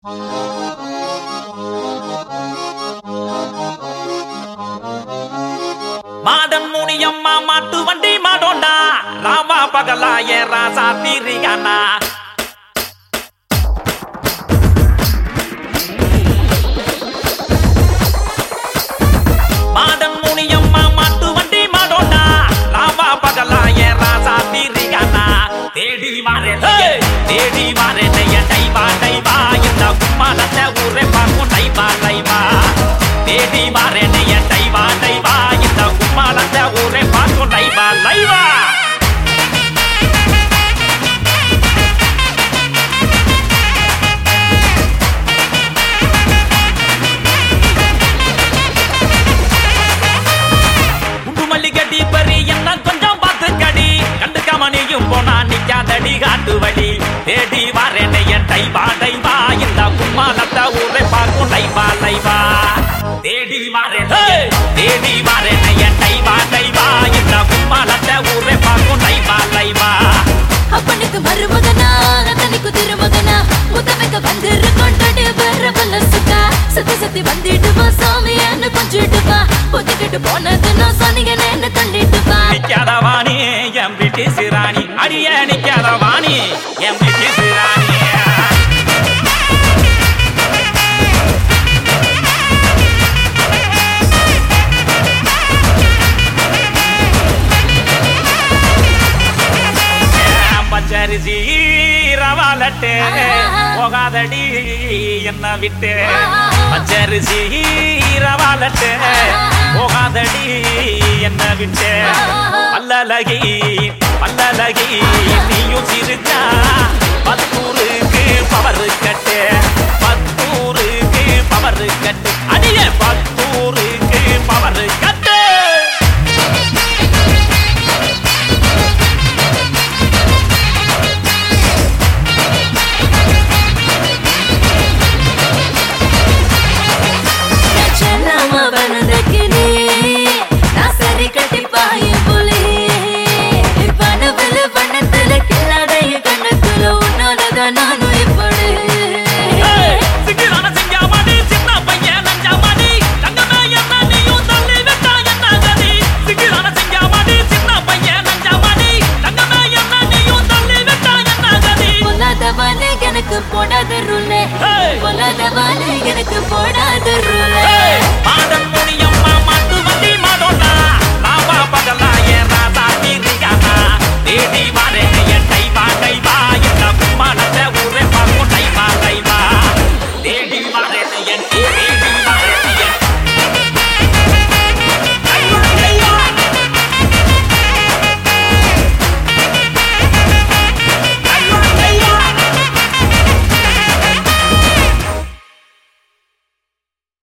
Modern Muniyamma மாட்டு வண்டி மாடோண்டா ராமா பகலா ஏ ராசா தீரியானா மாடன் முனியம்மா மாட்டு வண்டி மாடோண்டா ராமா பகலா ஏ ராசா தீரியானா தேடி மாறே தேடி மாறே நெய்ய டைவா டைவா இந்த கும்மாலத்தை ஊரே பார்க்கும் டைவா டைவா தேடி மாறே நெய்ய டைவா டைவா இந்த கும்மாலத்தை ஊரே பார்க்கும் டைவா லைவா குண்டு மல்லிகட்டி பறி என்ன கொஞ்சம் பார்த்து கடி கண்டு கமனியும் போனா நிக்காதடி காட்டு வழி தேடி வாரேனே என் டைவா டைவா இந்த கும்மாலத்தை ஊரை பார்க்கும் டைவா லைவா தேடி வாரேனே தேடி வாரேனே என் டைவா டைவா இந்த கும்மாலத்தை ஊரை பார்க்கும் டைவா லைவா அப்பனுக்கு மருமகனா அண்ணனுக்கு திருமகனா முத்தமைக்க வந்திருக்கோம் தடி வர வல்ல சுத்தா சத்தி சத்தி வந்துடுவா சாமி என்ன கொஞ்சிடுவா ஒத்துக்கிட்டு போனது நான் சொன்னீங்க என்ன தள்ளிடுவா நிக்காத வாணி என் பிரிட்டிஷ் ராணி அடிய நிக்காத வாணி என் பிரிட்டிஷ் ராணி ஏன் பச்சரிசி ரவாலட்டு போகாதடி என்ன விட்டு பச்சரிசி ரவாலட்டு போகாதடி என்ன விட்டு பல்லலகி பல்லலகி நீயும் சிரிச்சா பத்தூருக்கு பவர் கட்டு பத்தூருக்கு பவர் கட்டு அடிய பத்தூருக்கு பவர் கட்டு செல்லாம வனந்தக்கினே நான் சரி கட்டி பாய புலி பணவில் வண்ணத்துல கில்லாடைய கண்ணத்துல உன்னாலதான் நானும் இப்படி ஏய், சிக்கிரான சிங்காமணி, சின்ன பையன் நஞ்சாமணி, தங்கமே என்ன நீயும் தள்ளி விட்டா என்ன கதி? சிக்கிரான சிங்காமணி, சின்ன பையன் நஞ்சாமணி, தங்கமே என்ன நீயும் தள்ளி விட்டா என்ன கதி? பொல்லாதவானே எனக்கு போடாத ரூலே Hey! பொல்லாதவானே எனக்கு போடாத ரூலே